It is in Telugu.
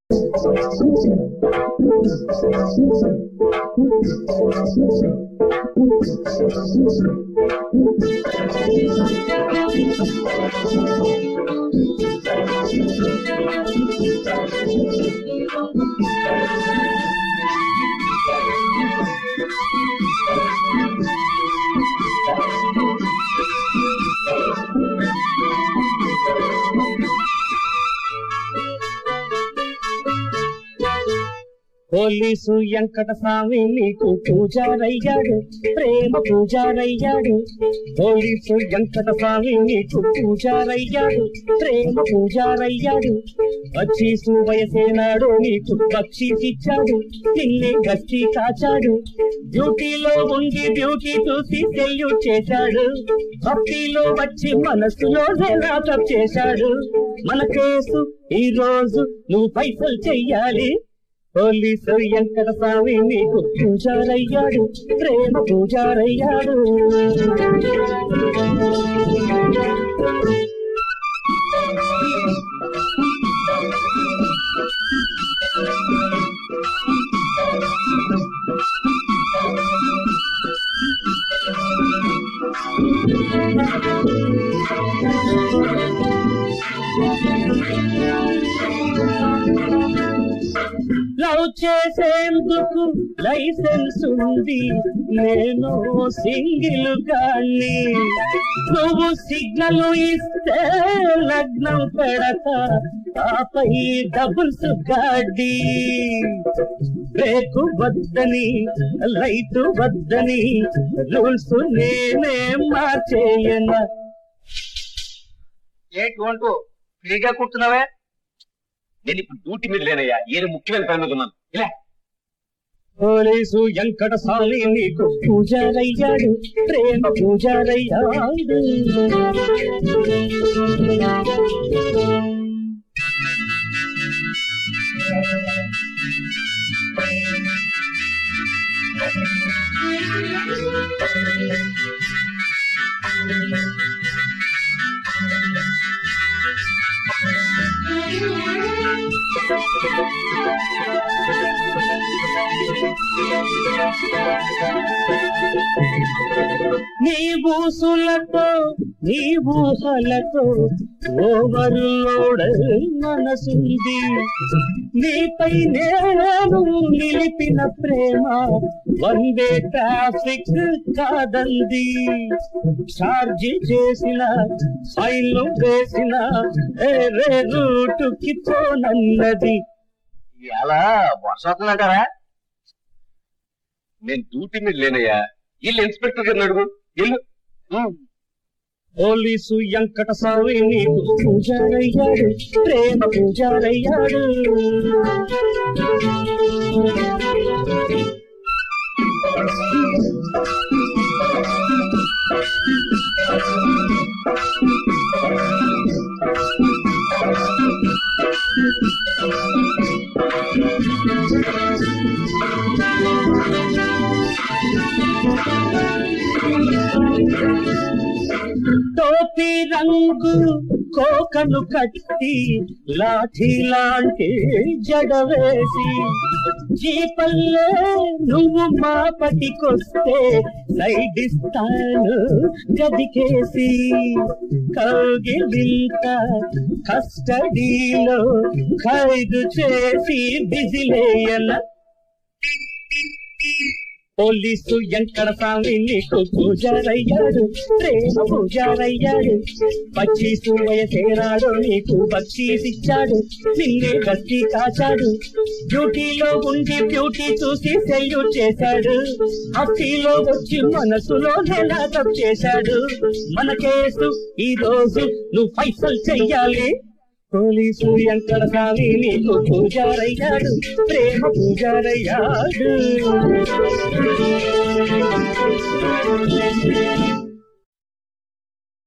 పోలీసు వెంకట స్వామి నీకు పూజారయ్యాడు ప్రేమ పూజారయ్యాడు పోలీసు వెంకట స్వామి నీకు పూజారయ్యాడు ప్రేమ పూజారయ్యాడు బక్షీసు వయసేనాడు నీకు బక్షీసిచ్చాడు నిన్నే గచ్చి కాచాడు డ్యూటీలో ఉండి డ్యూటీ చూసి సెల్యూట్ చేశాడు భక్తిలో వచ్చి మనసులో లాకప్ చేశాడు మన కేసు ఈ రోజు నువ్వు పైసలు చెయ్యాలి పోలీసు వెంకట స్వామి నీకు పూజారయ్యాడు ప్రేమ పూజారయ్యాడు లవ్ చేసేందుకు లైసెన్స్ ఉంది నేను సింగిల్ గాని నువ్వు సిగ్నల్ ఇస్తే లగ్నం పెడతా ఆపై డబుల్స్ గాడి బ్రేక్ వద్దని లైట్ వద్దని రూల్స్ నేనే మార్చేయనా ఏంటి అంటూ ఫ్రీగా కూర్చున్నావే నేను ఇప్పుడు డ్యూటీ మీద లేనయ్యా ఏది ముఖ్యమైన పని మీద ఉన్నాను ఇలా పోలీసు వెంకట స్వామి నీకు పూజారయ్యాడు ప్రేమ పూజారయ్యాడు నీ బూసులతో నీ ఊహలతో ఓవర్లోడ్ మనసుంది నీపై నేను నిలిపిన ప్రేమ వన్ వే ట్రాఫిక్ కాదంది ఛార్జీ చేసిన ఫైల్ వేసిన వేరే రూటుకి పోనన్నది ఎలా వర్షాతుందంటారా నేను డ్యూటీ మీద లేనయ్యా ఇల్లు ఇన్స్పెక్టర్ గారిని అడుగు ఇల్లు పోలీసు వెంకట స్వామి నీకు పూజారయ్యాడు ప్రేమ పూజారయ్యాడు టోపీ రంగు కోకను కట్టి లాఠీ లాంటి జడ వేసి జీపల్లే నువ్వు మా పటికొస్తే సైడ్ ఇస్తాను గదికేసి కౌగిలింత కస్టడీలో ఖైదు చేసి బిజిలేయన పోలీసు వెంకట స్వామి నీకు పూజారయ్యాడు ప్రేమ పూజారయ్యాడు పచ్చీసు వయసేనాడు నీకు బక్షీసిచ్చాడు నిన్నే గట్టి కాచాడు డ్యూటీలో ఉండి డ్యూటీ చూసి సెల్యూట్ చేశాడు హస్తిలో వచ్చి మనసులో నెలాటం చేశాడు మన కేసు ఈ రోజు నువ్వు పైసలు చెయ్యాలి పోలీసు వెంకట స్వామి నీకు పూజారయ్యాడు ప్రేమ పూజారయ్యాడు